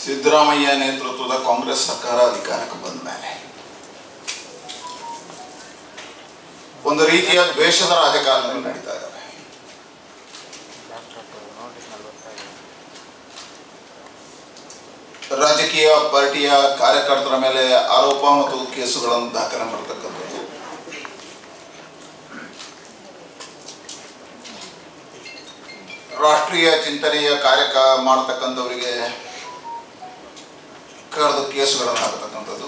ಸಿದ್ದರಾಮಯ್ಯ ನೇತೃತ್ವದ ಕಾಂಗ್ರೆಸ್ ಸರ್ಕಾರ ಅಧಿಕಾರಕ್ಕೆ ಬಂದ ಮೇಲೆ ಒಂದು ರೀತಿಯ ದ್ವೇಷದ ರಾಜಕಾರಣಗಳು ನಡೀತಾ ಇದ್ದಾವೆ ರಾಜಕೀಯ ಪಾರ್ಟಿಯ ಕಾರ್ಯಕರ್ತರ ಮೇಲೆ ಆರೋಪ ಮತ್ತು ಕೇಸುಗಳನ್ನು ದಾಖಲೆ ಮಾಡತಕ್ಕಂಥದ್ದು ರಾಷ್ಟ್ರೀಯ ಚಿಂತನೆಯ ಕಾರ್ಯಕ ಮಾಡತಕ್ಕಂಥವರಿಗೆ ಕರೆದು ಕೇಸುಗಳನ್ನು ಹಾಕತಕ್ಕಂಥದ್ದು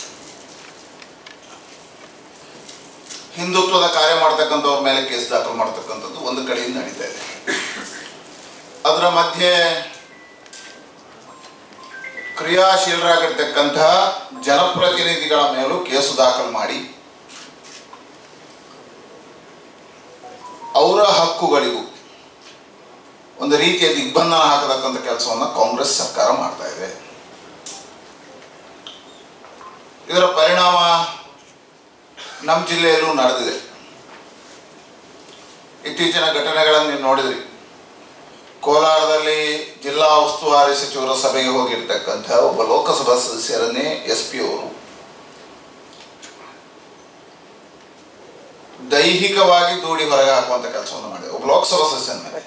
ಹಿಂದುತ್ವದ ಕಾರ್ಯ ಮಾಡ್ತಕ್ಕಂಥವ್ರ ಮೇಲೆ ಕೇಸ್ ದಾಖಲು ಮಾಡ್ತಕ್ಕಂಥದ್ದು ಒಂದು ಕಡೆಯಿಂದ ನಡೀತಾ ಇದೆ ಅದರ ಮಧ್ಯೆ ಕ್ರಿಯಾಶೀಲರಾಗಿರ್ತಕ್ಕಂತಹ ಜನಪ್ರತಿನಿಧಿಗಳ ಮೇಲೂ ಕೇಸು ದಾಖಲು ಮಾಡಿ ಅವರ ಹಕ್ಕುಗಳಿಗೂ ಒಂದು ರೀತಿಯ ದಿಗ್ಬಂಧನ ಹಾಕತಕ್ಕಂಥ ಕೆಲಸವನ್ನು ಕಾಂಗ್ರೆಸ್ ಸರ್ಕಾರ ಮಾಡ್ತಾ ಇದೆ ಇದರ ಪರಿಣಾಮ ನಮ್ಮ ಜಿಲ್ಲೆಯಲ್ಲೂ ನಡೆದಿದೆ ಇತ್ತೀಚಿನ ಘಟನೆಗಳನ್ನು ನೀವು ನೋಡಿದ್ರಿ ಕೋಲಾರದಲ್ಲಿ ಜಿಲ್ಲಾ ಉಸ್ತುವಾರಿ ಸಚಿವರ ಸಭೆಗೆ ಹೋಗಿರ್ತಕ್ಕಂಥ ಒಬ್ಬ ಲೋಕಸಭಾ ಸದಸ್ಯರನ್ನೇ ಎಸ್ ಪಿ ಅವರು ದೈಹಿಕವಾಗಿ ದೂಡಿ ಹೊರಗೆ ಹಾಕುವಂತ ಕೆಲಸವನ್ನು ಮಾಡಿದೆ ಒಬ್ಬ ಲೋಕಸಭಾ ಸದಸ್ಯನ ಮೇಲೆ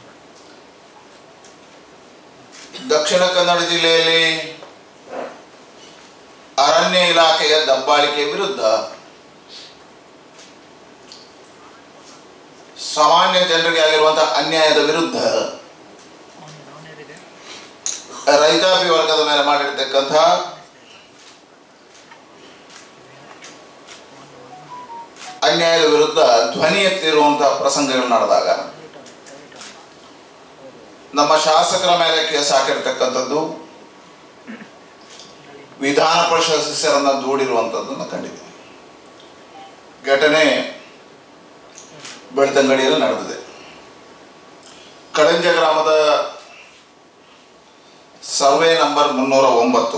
ದಕ್ಷಿಣ ಕನ್ನಡ ಜಿಲ್ಲೆಯಲ್ಲಿ ಅರಣ್ಯ ಇಲಾಖೆಯ ದಬ್ಬಾಳಿಕೆ ವಿರುದ್ಧ ಸಾಮಾನ್ಯ ಜನರಿಗೆ ಆಗಿರುವಂತಹ ಅನ್ಯಾಯದ ವಿರುದ್ಧ ರೈತಾಪಿ ವರ್ಗದ ಮೇಲೆ ಮಾಡಿರ್ತಕ್ಕಂಥ ಅನ್ಯಾಯದ ವಿರುದ್ಧ ಧ್ವನಿ ಎತ್ತಿರುವಂತಹ ಪ್ರಸಂಗಗಳು ನಡೆದಾಗ ನಮ್ಮ ಶಾಸಕರ ಮೇಲೆ ಕೇಸ್ ಹಾಕಿರ್ತಕ್ಕಂಥದ್ದು ವಿಧಾನ ಪರಿಷತ್ ಸದಸ್ಯರನ್ನ ದೂಡಿರುವಂಥದ್ದನ್ನು ಕಂಡಿದ್ದೀವಿ ಘಟನೆ ಬೆಳ್ತಂಗಡಿಯಲ್ಲಿ ನಡೆದಿದೆ ಕಳಂಜ ಗ್ರಾಮದ ಸರ್ವೆ ನಂಬರ್ ಮುನ್ನೂರ ಒಂಬತ್ತು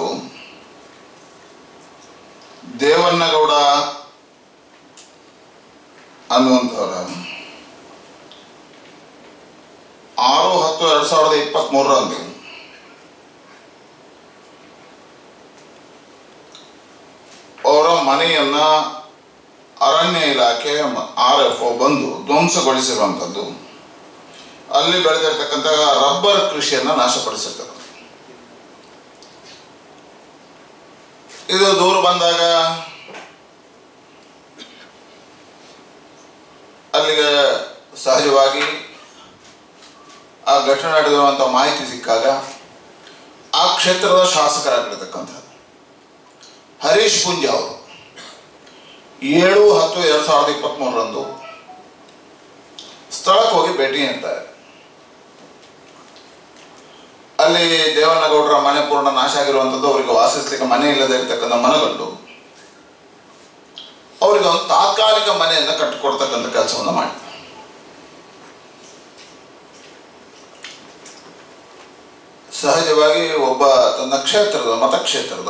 ದೇವನ್ನಗೌಡ ಅನ್ನುವಂಥವರ ಆರು ಹತ್ತು ಎರಡ್ ಸಾವಿರದ ಇಪ್ಪತ್ತ್ ಮೂರರಂದು ಅವರ ಮನೆಯನ್ನ ಅರಣ್ಯ ಇಲಾಖೆ ಆರ್ ಎಫ್ ಒ ಬಂದು ಧ್ವಂಸಗೊಳಿಸಿರುವಂಥದ್ದು ಅಲ್ಲಿ ಬೆಳೆದಿರ್ತಕ್ಕಂಥ ರಬ್ಬರ್ ಕೃಷಿಯನ್ನ ನಾಶಪಡಿಸಿರ್ತಕ್ಕಂಥ ಇದು ದೂರ ಬಂದಾಗ ಅಲ್ಲಿಗೆ ಸಹಜವಾಗಿ ಆ ಘಟನೆ ನಡೆದಿರುವಂಥ ಮಾಹಿತಿ ಸಿಕ್ಕಾಗ ಆ ಕ್ಷೇತ್ರದ ಶಾಸಕರಾಗಿರ್ತಕ್ಕಂಥದ್ದು ಹರೀಶ್ ಪುಂಜ ಅವರು ಏಳು ಹತ್ತು ಎರಡ್ ಸಾವಿರದ ಇಪ್ಪತ್ತ್ ಮೂರರಂದು ಸ್ಥಳಕ್ಕೆ ಹೋಗಿ ಭೇಟಿ ನೀಡ್ತಾರೆ ಅಲ್ಲಿ ದೇವನಗೌಡರ ಮನೆ ಪೂರ್ಣ ನಾಶ ಆಗಿರುವಂಥದ್ದು ಅವರಿಗೆ ವಾಸಿಸ್ಲಿಕ್ಕೆ ಮನೆ ಇಲ್ಲದೆ ಇರತಕ್ಕಂಥ ಮನಗಂಡು ಅವರಿಗೆ ಒಂದು ತಾತ್ಕಾಲಿಕ ಮನೆಯನ್ನ ಕಟ್ಟಿಕೊಡ್ತಕ್ಕಂಥ ಕೆಲಸವನ್ನು ಮಾಡಿ ಸಹಜವಾಗಿ ಒಬ್ಬ ತನ್ನ ಕ್ಷೇತ್ರದ ಮತಕ್ಷೇತ್ರದ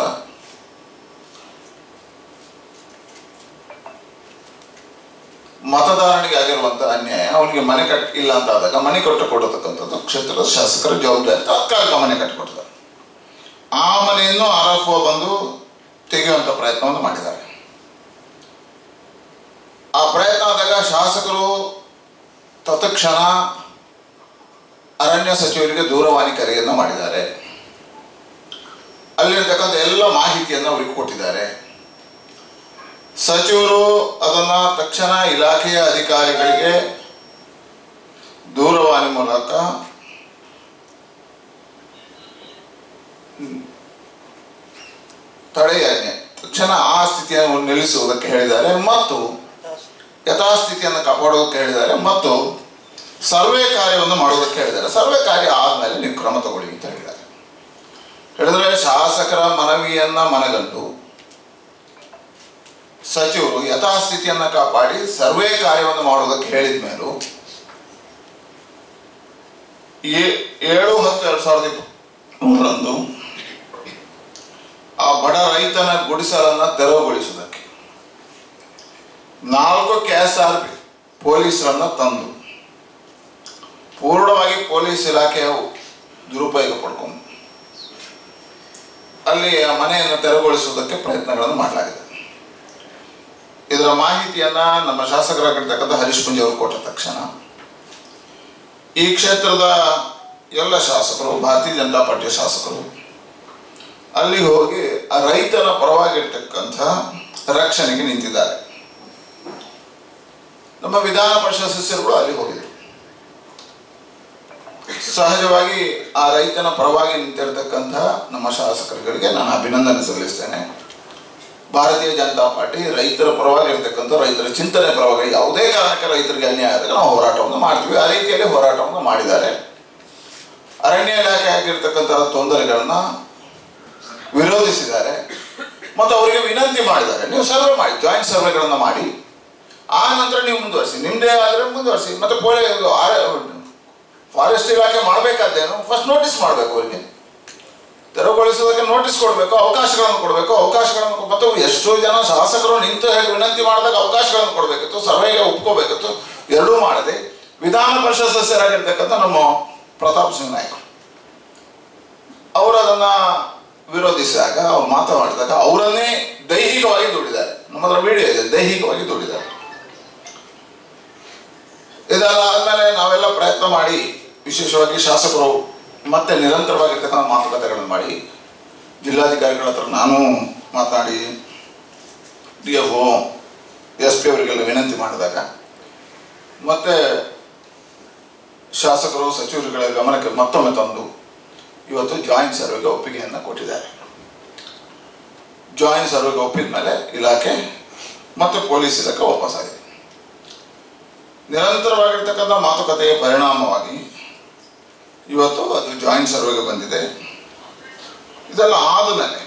ಮತದಾರನಿಗೆ ಆಗಿರುವಂತ ಅನ್ಯಾಯ ಅವನಿಗೆ ಮನೆ ಕಟ್ ಇಲ್ಲ ಅಂತ ಆದಾಗ ಮನೆ ಕಟ್ಟು ಕೊಡತಕ್ಕಂಥದ್ದು ಕ್ಷೇತ್ರದ ಶಾಸಕರ ಜವಾಬ್ದಾರಿ ತಾತ್ಕಾಲಿಕ ಮನೆ ಕಟ್ಟಿಕೊಡ್ತಾರೆ ಆ ಮನೆಯನ್ನು ಆರ್ ಎಫ್ ಒ ಬಂದು ತೆಗೆಯುವಂತ ಪ್ರಯತ್ನವನ್ನು ಮಾಡಿದ್ದಾರೆ ಆ ಪ್ರಯತ್ನ ಆದಾಗ ಶಾಸಕರು ತತ್ಕ್ಷಣ ಅರಣ್ಯ ಸಚಿವರಿಗೆ ದೂರವಾಣಿ ಕರೆಯನ್ನು ಮಾಡಿದ್ದಾರೆ ಅಲ್ಲಿರ್ತಕ್ಕಂಥ ಎಲ್ಲ ಮಾಹಿತಿಯನ್ನು ಅವರಿಗೆ ಕೊಟ್ಟಿದ್ದಾರೆ ಸಚಿವರು ಅದನ್ನ ತಕ್ಷಣ ಇಲಾಖೆಯ ಅಧಿಕಾರಿಗಳಿಗೆ ದೂರವಾಣಿ ಮೂಲಕ ತಡೆಯಾಜ್ಞೆ ತಕ್ಷಣ ಆ ಸ್ಥಿತಿಯನ್ನು ನಿಲ್ಲಿಸುವುದಕ್ಕೆ ಹೇಳಿದ್ದಾರೆ ಮತ್ತು ಯಥಾಸ್ಥಿತಿಯನ್ನು ಕಾಪಾಡೋದಕ್ಕೆ ಹೇಳಿದ್ದಾರೆ ಮತ್ತು ಸರ್ವೆ ಕಾರ್ಯವನ್ನು ಮಾಡೋದಕ್ಕೆ ಹೇಳಿದ್ದಾರೆ ಸರ್ವೆ ಕಾರ್ಯ ಆದಮೇಲೆ ನೀವು ಕ್ರಮ ತಗೊಳ್ಳಿ ಅಂತ ಹೇಳಿದ್ದಾರೆ ಹೇಳಿದ್ರೆ ಶಾಸಕರ ಮನವಿಯನ್ನ ಮನಗಂಡು ಸಚಿವರು ಯಥಾಸ್ಥಿತಿಯನ್ನ ಕಾಪಾಡಿ ಸರ್ವೆ ಕಾರ್ಯವನ್ನು ಮಾಡೋದಕ್ಕೆ ಹೇಳಿದ ಮೇಲೂ ಏ- ಏಳು ಹತ್ತು ಎರಡ್ ಸಾವಿರದ ಮೂರರಂದು ಆ ಬಡ ರೈತನ ಗುಡಿಸಲನ್ನ ತೆರವುಗೊಳಿಸುವುದಕ್ಕೆ ನಾಲ್ಕು ಕೆ ಎಸ್ ಆರ್ ಪಿ ಪೊಲೀಸರನ್ನ ತಂದು ಪೂರ್ಣವಾಗಿ ಪೊಲೀಸ್ ಇಲಾಖೆಯ ದುರುಪಯೋಗ ಪಡ್ಕೊಂಡು ಅಲ್ಲಿ ಆ ಮನೆಯನ್ನು ತೆರವುಗೊಳಿಸುವುದಕ್ಕೆ ಪ್ರಯತ್ನಗಳನ್ನು ಮಾಡಲಾಗಿದೆ ಇದರ ಮಾಹಿತಿಯನ್ನ ನಮ್ಮ ಶಾಸಕರಾಗಿರ್ತಕ್ಕಂಥ ಹರೀಶ್ ಪುಂಜಿ ಅವರು ಕೊಟ್ಟ ತಕ್ಷಣ ಈ ಕ್ಷೇತ್ರದ ಎಲ್ಲ ಶಾಸಕರು ಭಾರತೀಯ ಜನತಾ ಪಾರ್ಟಿಯ ಶಾಸಕರು ಅಲ್ಲಿ ಹೋಗಿ ಆ ರೈತನ ಪರವಾಗಿರ್ತಕ್ಕಂಥ ರಕ್ಷಣೆಗೆ ನಿಂತಿದ್ದಾರೆ ನಮ್ಮ ವಿಧಾನ ಪರಿಷತ್ ಸದಸ್ಯರುಗಳು ಅಲ್ಲಿ ಹೋಗಿದ್ರು ಸಹಜವಾಗಿ ಆ ರೈತನ ಪರವಾಗಿ ನಿಂತಿರತಕ್ಕಂಥ ನಮ್ಮ ಶಾಸಕರುಗಳಿಗೆ ನಾನು ಅಭಿನಂದನೆ ಸಲ್ಲಿಸ್ತೇನೆ ಭಾರತೀಯ ಜನತಾ ಪಾರ್ಟಿ ರೈತರ ಪರವಾಗಿ ಇರತಕ್ಕಂಥ ರೈತರ ಚಿಂತನೆ ಪರವಾಗಿ ಯಾವುದೇ ಕಾರಣಕ್ಕೆ ರೈತರಿಗೆ ಅನ್ಯಾಯ ಆದಾಗ ನಾವು ಹೋರಾಟವನ್ನು ಮಾಡ್ತೀವಿ ಆ ರೀತಿಯಲ್ಲಿ ಹೋರಾಟವನ್ನು ಮಾಡಿದ್ದಾರೆ ಅರಣ್ಯ ಇಲಾಖೆ ಆಗಿರ್ತಕ್ಕಂಥ ತೊಂದರೆಗಳನ್ನ ವಿರೋಧಿಸಿದ್ದಾರೆ ಮತ್ತು ಅವರಿಗೆ ವಿನಂತಿ ಮಾಡಿದ್ದಾರೆ ನೀವು ಸರ್ವೆ ಮಾಡಿ ಜಾಯಿಂಟ್ ಸರ್ವೆಗಳನ್ನು ಮಾಡಿ ಆ ನಂತರ ನೀವು ಮುಂದುವರಿಸಿ ನಿಮ್ಮದೇ ಆದರೆ ಮುಂದುವರಿಸಿ ಮತ್ತೆ ಪೊಲೀ ಫಾರೆಸ್ಟ್ ಇಲಾಖೆ ಮಾಡಬೇಕಾದ್ದೇನು ಫಸ್ಟ್ ನೋಟಿಸ್ ಮಾಡಬೇಕು ಅವರಿಗೆ ತೆರವುಗೊಳಿಸೋದಕ್ಕೆ ನೋಟಿಸ್ ಕೊಡಬೇಕು ಅವಕಾಶಗಳನ್ನು ಕೊಡಬೇಕು ಅವಕಾಶಗಳನ್ನು ಕೊಡ್- ಮತ್ತು ಎಷ್ಟೋ ಜನ ಶಾಸಕರು ನಿಂತು ಹೇಳಿ ವಿನಂತಿ ಮಾಡಿದಾಗ ಅವಕಾಶಗಳನ್ನು ಕೊಡಬೇಕಿತ್ತು ಸರ್ವೆಗೆ ಒಪ್ಕೋಬೇಕಿತ್ತು ಎರಡೂ ಮಾಡದೆ ವಿಧಾನ ಪರಿಷತ್ ಸದಸ್ಯರಾಗಿರ್ತಕ್ಕಂಥ ನಮ್ಮ ಪ್ರತಾಪ್ ಸಿಂಗ್ ನಾಯ್ಕ ಅವರು ಅದನ್ನ ವಿರೋಧಿಸಿದಾಗ ಅವ್ರು ಮಾತನಾಡಿದಾಗ ಅವರನ್ನೇ ದೈಹಿಕವಾಗಿ ದುಡಿದ್ದಾರೆ ನಮ್ಮ ಹತ್ರ ವಿಡಿಯೋ ಇದೆ ದೈಹಿಕವಾಗಿ ದುಡಿದ್ದಾರೆ ಇದೆಲ್ಲ ಆದ್ಮೇಲೆ ನಾವೆಲ್ಲ ಪ್ರಯತ್ನ ಮಾಡಿ ವಿಶೇಷವಾಗಿ ಶಾಸಕರು ಮತ್ತೆ ನಿರಂತರವಾಗಿರ್ತಕ್ಕಂಥ ಮಾತುಕತೆಗಳನ್ನು ಮಾಡಿ ಜಿಲ್ಲಾಧಿಕಾರಿಗಳ ಹತ್ರ ನಾನು ಮಾತನಾಡಿ D F O S P ಅವರಿಗೆಲ್ಲ ವಿನಂತಿ ಮಾಡಿದಾಗ ಮತ್ತೆ ಶಾಸಕರು ಸಚಿವರುಗಳ ಗಮನಕ್ಕೆ ಮತ್ತೊಮ್ಮೆ ತಂದು ಇವತ್ತು ಜಾಯಿಂಟ್ ಸರ್ವೆಗೆ ಒಪ್ಪಿಗೆಯನ್ನು ಕೊಟ್ಟಿದ್ದಾರೆ ಜಾಯಿಂಟ್ ಸರ್ವೆಗೆ ಒಪ್ಪಿದ ಮೇಲೆ ಇಲಾಖೆ ಮತ್ತು ಪೊಲೀಸ್ ಇಲಾಖೆ ವಾಪಸ್ಸಾಗಿದೆ ನಿರಂತರವಾಗಿರ್ತಕ್ಕಂಥ ಮಾತುಕತೆಯ ಪರಿಣಾಮವಾಗಿ ಇವತ್ತು ಅದು ಜಾಯಿಂಟ್ ಸರ್ವೆಗೆ ಬಂದಿದೆ ಇದೆಲ್ಲ ಆದಮೇಲೆ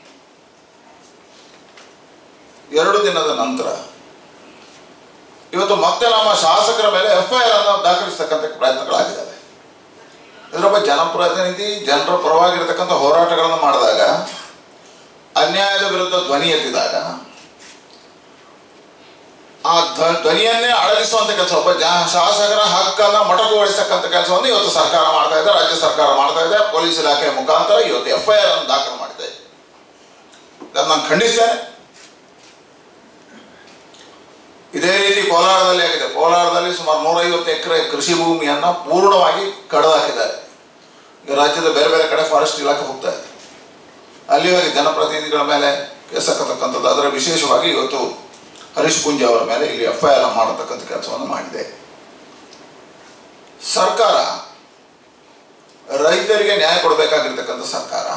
ಎರಡು ದಿನದ ನಂತರ ಇವತ್ತು ಮತ್ತೆ ನಮ್ಮ ಶಾಸಕರ ಮೇಲೆ ಎಫ್ ಐ ಆರ್ ಅನ್ನು ದಾಖಲಿಸ್ತಕ್ಕಂಥ ಪ್ರಯತ್ನಗಳಾಗಿದ್ದಾವೆ ಇದರೊಬ್ಬ ಜನಪ್ರತಿನಿಧಿ ಜನರ ಪರವಾಗಿರ್ತಕ್ಕಂಥ ಹೋರಾಟಗಳನ್ನು ಮಾಡಿದಾಗ ಅನ್ಯಾಯದ ವಿರುದ್ಧ ಧ್ವನಿ ಎತ್ತಿದಾಗ ಆ ಧ್ವ- ಧ್ವನಿಯನ್ನೇ ಅಡಗಿಸುವಂತ ಕೆಲಸ ಒಬ್ಬ ಜ ಶಾಸಕರ ಹಕ್ಕನ್ನ ಮೊಟಕುಗೊಳಿಸ್ತಕ್ಕಂಥ ಕೆಲಸವನ್ನು ಇವತ್ತು ಸರ್ಕಾರ ಮಾಡ್ತಾ ಇದೆ ರಾಜ್ಯ ಸರ್ಕಾರ ಮಾಡ್ತಾ ಇದೆ ಪೊಲೀಸ್ ಇಲಾಖೆಯ ಮುಖಾಂತರ ಇವತ್ತು ಎಫ್ ಐ ಆರ್ ಅನ್ನು ದಾಖಲು ಮಾಡಿದೆ ಇದನ್ನು ನಾನು ಖಂಡಿಸ್ತೇನೆ ಇದೇ ರೀತಿ ಕೋಲಾರದಲ್ಲಿ ಆಗಿದೆ ಕೋಲಾರದಲ್ಲಿ ಸುಮಾರು ನೂರೈವತ್ತು ಎಕರೆ ಕೃಷಿ ಭೂಮಿಯನ್ನ ಪೂರ್ಣವಾಗಿ ಕಡಿದಾಕಿದ್ದಾರೆ ಈಗ ರಾಜ್ಯದ ಬೇರೆ ಬೇರೆ ಕಡೆ ಫಾರೆಸ್ಟ್ ಇಲಾಖೆ ಹೋಗ್ತಾ ಇದೆ ಅಲ್ಲಿ ಹೋಗಿ ಜನಪ್ರತಿನಿಧಿಗಳ ಮೇಲೆ ಕೇಸ್ ಹಾಕತಕ್ಕಂಥದ್ದು ಅದರ ವಿಶೇಷವಾಗಿ ಇವತ್ತು ಹರೀಶ್ ಪುಂಜ ಅವರ ಮೇಲೆ ಇಲ್ಲಿ ಎಫ್ ಐ ಆರ್ ಮಾಡತಕ್ಕಂಥ ಕೆಲಸವನ್ನು ಮಾಡಿದೆ ಸರ್ಕಾರ ರೈತರಿಗೆ ನ್ಯಾಯ ಕೊಡಬೇಕಾಗಿರ್ತಕ್ಕಂಥ ಸರ್ಕಾರ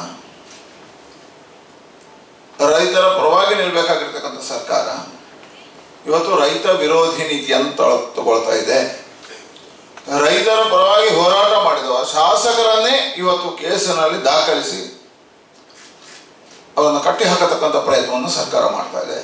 ರೈತರ ಪರವಾಗಿ ನಿಲ್ಬೇಕಾಗಿರ್ತಕ್ಕಂಥ ಸರ್ಕಾರ ಇವತ್ತು ರೈತ ವಿರೋಧಿ ನೀತಿಯನ್ನು ತಳ- ತಗೊಳ್ತಾ ಇದೆ ರೈತರ ಪರವಾಗಿ ಹೋರಾಟ ಮಾಡಿದವ ಶಾಸಕರನ್ನೇ ಇವತ್ತು ಕೇಸಿನಲ್ಲಿ ದಾಖಲಿಸಿ ಅವರನ್ನು ಕಟ್ಟಿ ಹಾಕತಕ್ಕಂಥ ಪ್ರಯತ್ನವನ್ನು ಸರ್ಕಾರ ಮಾಡ್ತಾ ಇದೆ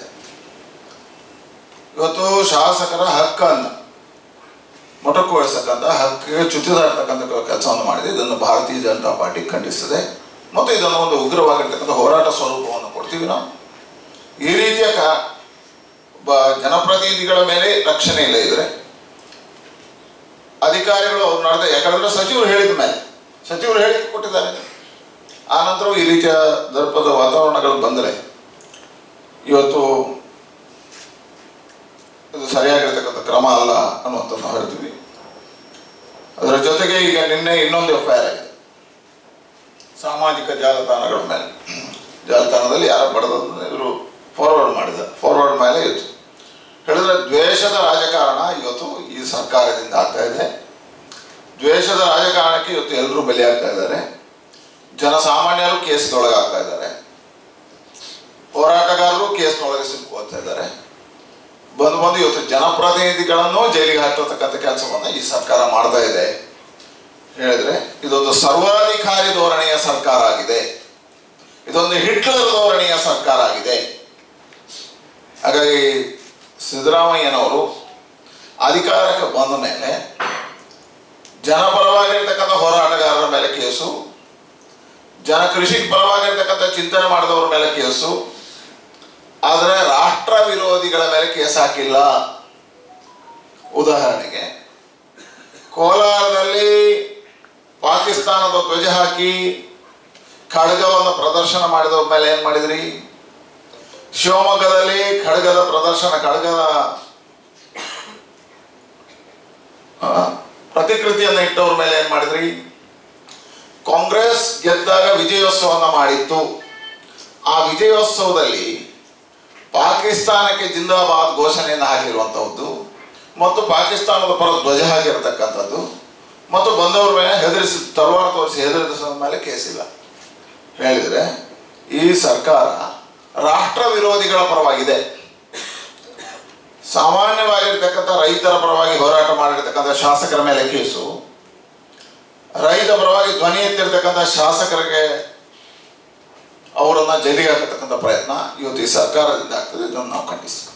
ಇವತ್ತು ಶಾಸಕರ ಹಕ್ಕನ್ನು ಮೊಟಕುಗೊಳಿಸತಕ್ಕಂಥ ಹಕ್ಕಿಗೆ ಚ್ಯುತಿದಾಡ್ತಕ್ಕಂಥ ಕೆಲಸವನ್ನು ಮಾಡಿದೆ ಇದನ್ನು ಭಾರತೀಯ ಜನತಾ ಪಾರ್ಟಿ ಖಂಡಿಸ್ತದೆ ಮತ್ತು ಇದನ್ನು ಒಂದು ಉಗ್ರವಾಗಿರ್ತಕ್ಕಂಥ ಹೋರಾಟ ಸ್ವರೂಪವನ್ನು ಕೊಡ್ತೀವಿ ನಾವು ಈ ರೀತಿಯ ಕ ಒಬ್ಬ ಜನಪ್ರತಿನಿಧಿಗಳ ಮೇಲೆ ರಕ್ಷಣೆ ಇಲ್ಲ ಇದ್ರೆ ಅಧಿಕಾರಿಗಳು ಅವ್ರು ನಡೆದ ಯಾಕಂದ್ರೆ ಸಚಿವರು ಹೇಳಿದ ಮೇಲೆ ಸಚಿವರು ಹೇಳಿಕೆ ಕೊಟ್ಟಿದ್ದಾರೆ ಆ ನಂತರ ಈ ರೀತಿಯ ದರ್ಪದ ವಾತಾವರಣಗಳು ಬಂದರೆ ಇವತ್ತು ಇದು ಸರಿಯಾಗಿರ್ತಕ್ಕಂಥ ಕ್ರಮ ಅಲ್ಲ ಅನ್ನುವಂಥದ್ದು ನಾವು ಹೇಳ್ತೀವಿ ಅದರ ಜೊತೆಗೆ ಈಗ ನಿನ್ನೆ ಇನ್ನೊಂದು ಎಫ್ ಐ ಆರ್ ಆಗಿದೆ ಸಾಮಾಜಿಕ ಜಾಲತಾಣಗಳ ಮೇಲೆ ಜಾಲತಾಣದಲ್ಲಿ ಯಾರ ಬಡದನ್ನು ಇವರು ಫಾರ್ವರ್ಡ್ ಮಾಡಿದ್ದಾರೆ ಫಾರ್ವರ್ಡ್ ಮೇಲೆ ಇತ್ತು ಹೇಳಿದ್ರೆ ದ್ವೇಷದ ರಾಜಕಾರಣ ಇವತ್ತು ಈ ಸರ್ಕಾರದಿಂದ ಆಗ್ತಾ ಇದೆ ದ್ವೇಷದ ರಾಜಕಾರಣಕ್ಕೆ ಇವತ್ತು ಎಲ್ಲರೂ ಬಲಿಯಾಗ್ತಾ ಇದ್ದಾರೆ ಜನಸಾಮಾನ್ಯರು ಕೇಸ್ನೊಳಗಾಗ್ತಾ ಇದ್ದಾರೆ ಹೋರಾಟಗಾರರು ಕೇಸ್ನೊಳಗೆ ಸಿಲುಕೋತಾ ಇದ್ದಾರೆ ಬಂದು ಬಂದು ಇವತ್ತು ಜನಪ್ರತಿನಿಧಿಗಳನ್ನು ಜೈಲಿಗೆ ಹಾಕತಕ್ಕಂಥ ಕೆಲಸವನ್ನು ಈ ಸರ್ಕಾರ ಮಾಡ್ತಾ ಇದೆ ಹೇಳಿದ್ರೆ ಇದೊಂದು ಸರ್ವಾಧಿಕಾರಿ ಧೋರಣೆಯ ಸರ್ಕಾರ ಆಗಿದೆ ಇದೊಂದು ಹಿಟ್ಲರ್ ಧೋರಣೆಯ ಸರ್ಕಾರ ಆಗಿದೆ ಹಾಗಾಗಿ ಸಿದ್ದರಾಮಯ್ಯನವರು ಅಧಿಕಾರಕ್ಕೆ ಬಂದ ಮೇಲೆ ಜನಪರವಾಗಿರ್ತಕ್ಕಂಥ ಹೋರಾಟಗಾರರ ಮೇಲೆ ಕೇಸು ಜನ ಕೃಷಿ ಪರವಾಗಿರ್ತಕ್ಕಂಥ ಚಿಂತನೆ ಮಾಡಿದವರ ಮೇಲೆ ಕೇಸು ಆದರೆ ರಾಷ್ಟ್ರ ವಿರೋಧಿಗಳ ಮೇಲೆ ಕೇಸ್ ಹಾಕಿಲ್ಲ ಉದಾಹರಣೆಗೆ ಕೋಲಾರದಲ್ಲಿ ಪಾಕಿಸ್ತಾನದ ಧ್ವಜ ಹಾಕಿ ಖಡ್ಗವನ್ನು ಪ್ರದರ್ಶನ ಮಾಡಿದವ್ರ ಮೇಲೆ ಏನ್ ಮಾಡಿದ್ರಿ ಶಿವಮೊಗ್ಗದಲ್ಲಿ ಖಡ್ಗದ ಪ್ರದರ್ಶನ ಖಡ್ಗದ ಆ, ಪ್ರತಿಕೃತಿಯನ್ನು ಇಟ್ಟವ್ರ ಮೇಲೆ ಏನ್ ಮಾಡಿದ್ರಿ ಕಾಂಗ್ರೆಸ್ ಗೆದ್ದಾಗ ವಿಜಯೋತ್ಸವವನ್ನು ಮಾಡಿತ್ತು ಆ ವಿಜಯೋತ್ಸವದಲ್ಲಿ ಪಾಕಿಸ್ತಾನಕ್ಕೆ ಜಿಂದಾಬಾದ್ ಘೋಷಣೆಯನ್ನು ಹಾಕಿರುವಂತಹದ್ದು ಮತ್ತು ಪಾಕಿಸ್ತಾನದ ಪರ ಧ್ವಜ ಹಾಕಿರ್ತಕ್ಕಂಥದ್ದು ಮತ್ತು ಬಂದವ್ರ ಮೇಲೆ ಹೆದರಿಸಿ ತಲವಾರು ತೋರಿಸಿ ಹೆದರಿಸಿದ ಮೇಲೆ ಕೇಸಿಲ್ಲ ಹೇಳಿದರೆ ಈ ಸರ್ಕಾರ ರಾಷ್ಟ್ರ ವಿರೋಧಿಗಳ ಪರವಾಗಿದೆ ಸಾಮಾನ್ಯವಾಗಿರ್ತಕ್ಕಂಥ ರೈತರ ಪರವಾಗಿ ಹೋರಾಟ ಮಾಡಿರ್ತಕ್ಕಂಥ ಶಾಸಕರ ಮೇಲೆ ಕೇಸು ರೈತ ಪರವಾಗಿ ಧ್ವನಿ ಎತ್ತಿರ್ತಕ್ಕಂಥ ಶಾಸಕರಿಗೆ ಅವರನ್ನ ಜೈಲಿಗೆ ಹಾಕತಕ್ಕಂಥ ಪ್ರಯತ್ನ ಇವತ್ತು ಈ ಸರ್ಕಾರದಿಂದ ಆಗ್ತದೆ ಇದನ್ನು ನಾವು ಖಂಡಿಸ್ತೀವಿ